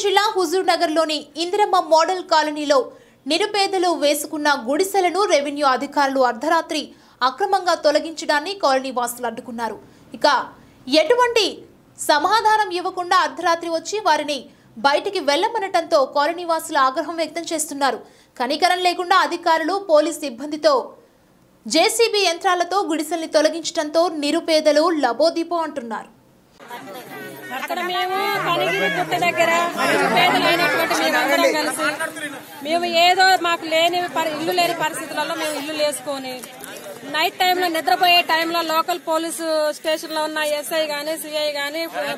జిల్లా హుజూర్ నగర్లోని ఇందిరమ్మ మోడల్ కాలనీలో నిరుపేదలు వేసుకున్న గుడిసెలను రెవెన్యూ అధికారులు అర్ధరాత్రి అక్రమంగా తొలగించడాన్ని కాలనీ వాసులు అడ్డుకున్నారు ఇక ఎటువంటి సమాధానం ఇవ్వకుండా అర్ధరాత్రి వచ్చి వారిని బయటికి వెళ్లమనటంతో కాలనీ వాసులు ఆగ్రహం వ్యక్తం చేస్తున్నారు కనికరం లేకుండా అధికారులు పోలీస్ సిబ్బందితో జేసీబీ యంత్రాలతో గుడిసెల్ని తొలగించడంతో నిరుపేదలు లబోదీపో అంటున్నారు అక్కడ మేము కనిగిరి పుట్ట దగ్గర పేదలైనటువంటి మేమందరం కలిసి మేము ఏదో మాకు లేని పరి- ఇల్లు లేని పరిస్థితులలో మేము ఇల్లు వేసుకొని నైట్ టైంలో నిద్రపోయే టైంలో లోకల్ పోలీసు స్టేషన్ లో ఉన్న ఎస్ఐ గాని సిఐ గాని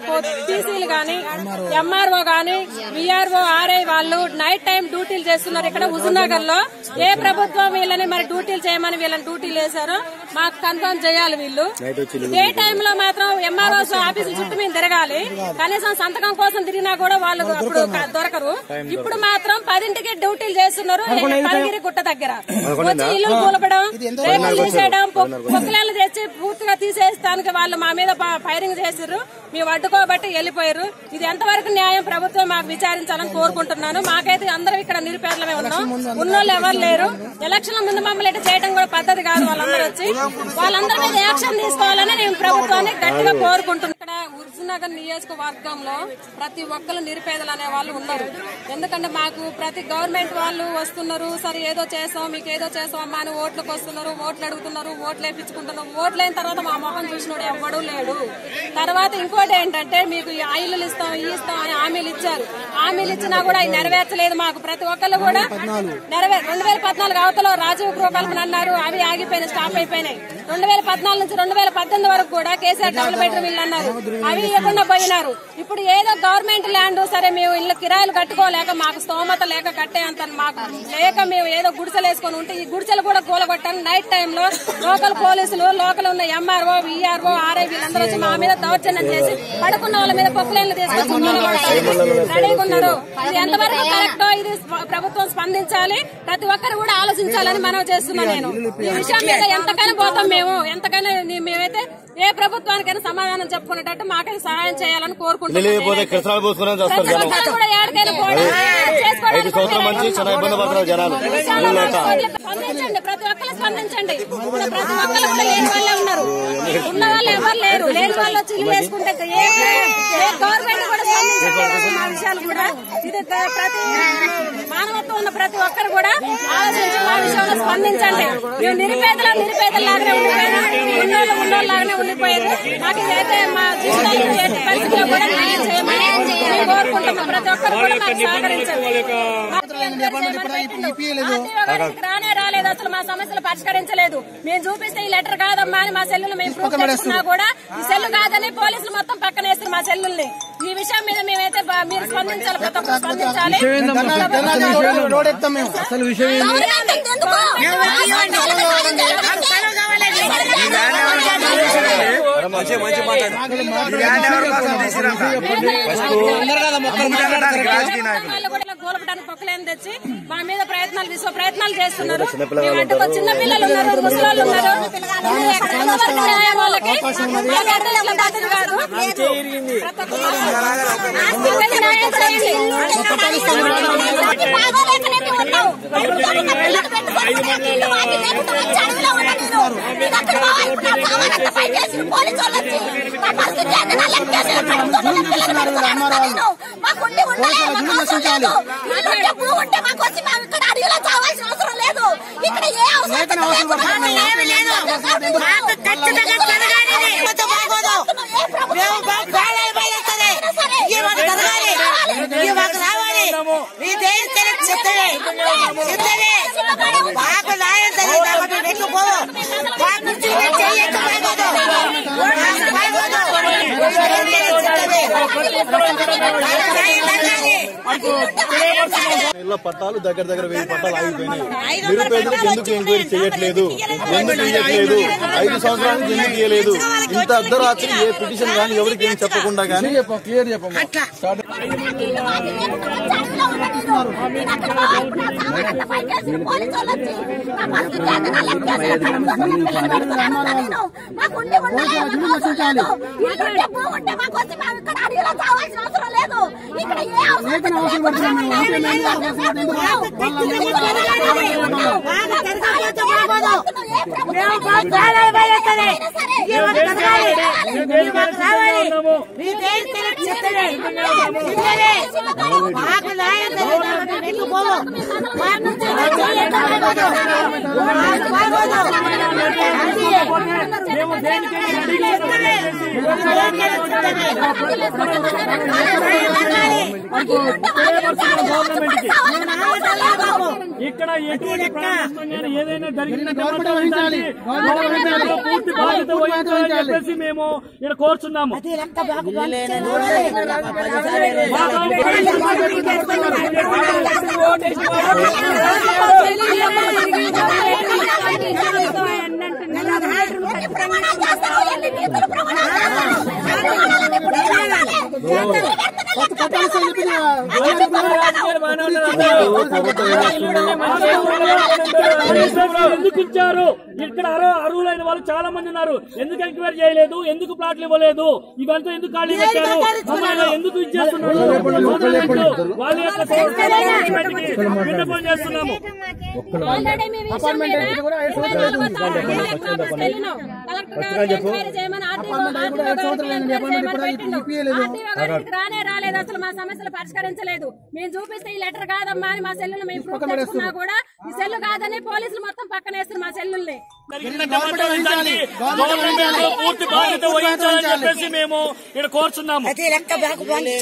పీసీలు గాని ఎంఆర్ఓ గాని విఆర్ఓ ఆర్ఐ వాళ్ళు నైట్ టైం డ్యూటీలు చేస్తున్నారు ఇక్కడ హుజూర్నగర్ లో ఏ ప్రభుత్వం వీళ్ళని మరి డ్యూటీలు చేయమని వీళ్ళని డ్యూటీలు వేశారో మాకు కన్ఫర్మ్ చేయాలి వీళ్ళు డే టైంలో మాత్రం ఎంఆర్ఓ ఆఫీసుల చుట్టూ మేము తిరగాలి కనీసం సంతకం కోసం తిరిగినా కూడా వాళ్ళు అప్పుడు క- దొరకరు ఇప్పుడు మాత్రం పదింటికి డ్యూటీలు చేస్తున్నారు పదగిరి గుట్ట దగ్గర వచ్చి ఇల్లు కూలపడం రేకులు తీసేయడం పొక్కులను తెచ్చి పూర్తిగా తీసేస్తానికి వాళ్ళు మా మీద ప- ఫైరింగ్ చేసారు మేము అడ్డుకోబట్టి వెళ్ళిపోయారు ఇది ఎంతవరకు న్యాయం ప్రభుత్వం మాకు విచారించాలని కోరుకుంటున్నాను మాకైతే అందరం ఇక్కడ నిరుపేదలమే ఉన్నాం ఉన్నోళ్ళు ఎవరు లేరు ఎలక్షన్ల ముందు మమ్మల్ని ఇట్లా చేయడం కూడా పద్ధతి కాదు వాళ్ళందరూ వచ్చి వాళ్ళందరి మీద యాక్షన్ తీసుకోవాలని నేను ప్రభుత్వాన్ని గట్టిగా కోరుకుంటున్నాను ఇక్కడ హుజూర్నగర్ నియోజకవర్గంలో ప్రతి ఒక్కరు నిరుపేదలు అనే వాళ్ళు ఉన్నారు ఎందుకంటే మాకు ప్రతి గవర్నమెంట్ వాళ్ళు వస్తున్నారు సరే ఏదో చేస్తాం మీకు ఏదో చేస్తాం అమ్మా అని ఓట్లకు వస్తున్నారు ఓట్లు అడుగుతున్నారు ఓట్లు వేయించుకుంటున్నారు ఓట్లు అయిన తర్వాత మా మొహం చూసినోడు ఎవ్వడూ లేడు తర్వాత ఇంకోటి ఏంటంటే మీకు ఈ ఆయిల్ ఇస్తాం ఈ ఇస్తాం అని హామీలు ఇచ్చారు హామీలు ఇచ్చినా కూడా అవి నెరవేర్చలేదు మాకు ప్రతి ఒక్కళ్ళు కూడా నెరవేర్ రెండు వేల పద్నాలుగు అవతల రాజీవ్ గృహకల్పన అన్నారు అవి ఆగిపోయినాయి స్టాప్ అయిపోయినాయి రెండు వేల పద్నాలుగు నుంచి రెండు వేల పద్దెనిమిది వరకు కూడా కేసీఆర్ డబుల్ బెడ్రూమ్ ఇల్లు అన్నారు అవి ఇవ్వకుండా పోయినారు ఇప్పుడు ఏదో గవర్నమెంట్ ల్యాండ్ సరే మేము ఇల్లు కిరాయిలు కట్టుకోలేక మాకు స్తోమత లేక కట్టేంత మాకు లేక మేము ఏదో గుడిసెలు వేసుకొని ఉంటే ఈ గుడిసెలు కూడా కూలగొట్టాను నైట్ టైంలో లోకల్ పోలీసులు లోకల్ ఉన్న ఎంఆర్ఓ విఆర్ఓ ఆర్ఐ వీళ్ళందరూ వచ్చి మా మీద దౌర్జన్యం చేసి పడుకున్న వాళ్ళ మీద పొక్కులేళ్ళు తీసుకొచ్చి కూలగొట్టారు. రెడీగా ఉన్నారు ఇది ఎంతవరకు కరెక్టో ఇది స్ప- ప్రభుత్వం స్పందించాలి ప్రతి ఒక్కరు కూడా ఆలోచించాలని మనం చేస్తున్నాను నేను ఈ విషయం మీద ఎంతకైనా పోతాం మేము ఎంతకైనా నీ- మేమైతే ఏ ప్రభుత్వానికైనా సమాధానం చెప్పుకునేటట్టు మాకైతే సహాయం చేయాలని కోరుకుంటున్నాను లేకపోతే కిరసనాలు పోసుకునే చేస్తారు ప్రతి జనం ఒక్కరు కూడా ఎక్కడికైనా పోవడం, చేసుకోవడానికి ఐదు సంవత్సరాల నుంచి చాలా ఇబ్బంది పడుతున్నారు జనాలు ఇల్లు లేక స్పందించండి ప్రతి ఒక్కరు స్పందించండి ఇప్పుడు ప్రతి ఒక్కరు కూడా లేని వాళ్ళే ఉన్నారు ఉన్న వాళ్ళు ఎవరు లేరు లేని వాళ్ళు వచ్చి ఇల్లు వేసుకుంటే ఏ ఏ గవర్నమెంట్ కూడా స్పందించట్లేదు మా విషయాలు కూడా ఇది గ- ప్రతి మానవత్వం ఉన్న ప్రతి ఒక్కరు కూడా ఆలోచించి మా విషయంలో స్పందించండి మేము నిరుపేదల నిరుపేదలాగానే ఉండిపోయినా ఉన్నోళ్ళు ఉన్నోళ్ళలాగానే ఉండిపోయారు మాకు ఇదైతే మా జీవితాల్లో ఎట్టి పరిస్థితుల్లో కూడా న్యాయం చేయమని మేము కోరుకుంటున్నాం ప్రతి ఒక్కరు కూడా మాకు సహకరించండి ఆర్టీఓ రానే రాలేదు అసలు మా సమస్యలు పరిష్కరించలేదు మేము చూపిస్తే ఈ లెటర్ కాదమ్మా అని మా సెల్లులు మేము ప్రూఫ్ చేసుకున్నా కూడా ఈ సెల్లు కాదని పోలీసులు మొత్తం పక్కన వేస్తారు మా సెల్లుల్ని ఈ విషయం మీద మేమైతే బా- మీరు స్పందించాలి ప్రతి ఒక్కరు స్పందించాలి రోడ్ ఎక్కుతాం మేము అసలు విషయం ఏంది? మంచి మంచి మాట వాళ్ళు కూడా ఇలా గోలపడానికి పొక్కలేని తెచ్చి మా మీద ప్రయత్నాలు విశ్వ ప్రయత్నాలు చేస్తున్నారు మేము అడ్డుకో చిన్న పిల్లలు ఉన్నారు ముసలాళ్ళు ఉన్నారు ఇది ఎక్కడ వరకు న్యాయం వాళ్ళకి వాళ్ళకి అర్థం ఇట్లా పద్ధతి కాదు ప్రతి ఒక్కరు ఆస్తి న్యాయం చేయండి. ఇక్కడ ఏ అవసరం ఏమి లేదు మాకు ఖచ్చితంగా జరగాలి ఇది. ఏ ప్రభుత్వం మేము మాకు ప్రాణాలు బయలుస్తుంది ఇది మాకు జరగాలి ఇది మాకు రావాలి మీ దేశం తెలియదు చెప్తానే చెప్తానే మాకు న్యాయం తెలియదు కాబట్టి నెట్టుకోదు మా కుర్చీ మీద చెయ్యి ఎత్తు పడిపోదు. మాకు పడిపోదు. మీ దేశం తెలియదు చెప్తానే. మాకు న్యాయం జరగాలి. ఇళ్ల పట్టాలు దగ్గర దగ్గర వెయ్యి పట్టాలు ఆగిపోయినాయి నిరుపేదలకు ఎందుకు ఎంక్వైరీ చేయట్లేదు ఎందుకు ఇవ్వట్లేదు ఐదు సంవత్సరాల నుంచి ఎందుకు ఇవ్వలేదు ఇంత అర్ధరాత్రి ఏ పిటిషన్ కానీ ఎవరికి ఏం చెప్పకుండా కానీ చెప్పం క్లియర్ చెప్పమ్మా స్టార్ట్ మాకు న్యాయం జరిగింది మీకు పోవు మాకు చేయట్లేదు ఇక్కడ ఎటువంటి ప్రాణనష్టం కానీ ఏదైనా జరిగిన గవర్నమెంట్ వహించాలి. గవర్నమెంట్ వహించాలి. పూర్తి బాధ్యత గవర్నమెంట్ వహించాలని వహించాలి. చెప్పేసి మేము ఇక్కడ కోరుచున్నాము ఎందుకు ఇచ్చారు ఇక్కడ అరు అర్హులైన వాళ్ళు చాలా మంది ఉన్నారు ఎందుకు ఎంక్వైరీ చేయలేదు ఎందుకు ప్లాట్లు ఇవ్వలేదు ఇవంతా ఎందుకు ఖాళీ పెట్టారు మమ్మల్ని ఎందుకు ఇచ్చేస్తున్నారు గవర్నమెంట్ వాళ్ళ యొక్క గవర్నమెంట్కి విన్నపం చేస్తున్నాము ఆల్రెడీ మేము ఇచ్చాం మీద వెళ్ళినాం. కలెక్టర్ గారికి ఎంక్వైరీ చేయమని ఆర్టీఓ ఆర్టీఓ గారికి ఎంక్వైరీ చేయమని పెట్టిండు. ఆర్టీఓ గారికి రానే రాలేదు అసలు మా సమస్యలు పరిష్కరించలేదు మేము చూపిస్తే ఈ లెటర్ కాదమ్మా అని మా సెల్లులు మేము ప్రూఫ్ తెచ్చుకున్నా కూడా ఈ సెల్లు కాదని పోలీసులు మొత్తం పక్కన వేస్తారు మా సెల్లుల్ని గవర్నమెంట్ పూర్తి బాధ్యత వహించాలని చెప్పేసి మేము ఇక్కడ కోరుచున్నాము ప్రతి లెక్క బ్యాంకు బంద్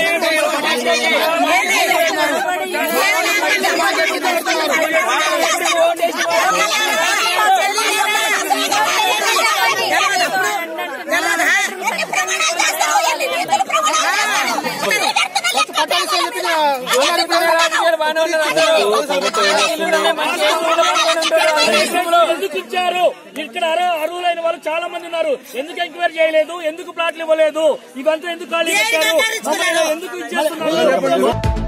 ఎందుకు ఇచ్చారు ఇక్కడ అరు- అర్హులైన వాళ్ళు చాలా మంది ఉన్నారు ఎందుకు ఎంక్వైరీ చేయలేదు ఎందుకు ప్లాట్లు ఇవ్వలేదు ఇవంతా ఎందుకు ఖాళీ పెట్టారు మమ్మల్ని ఎందుకు ఇచ్చేస్తున్నారు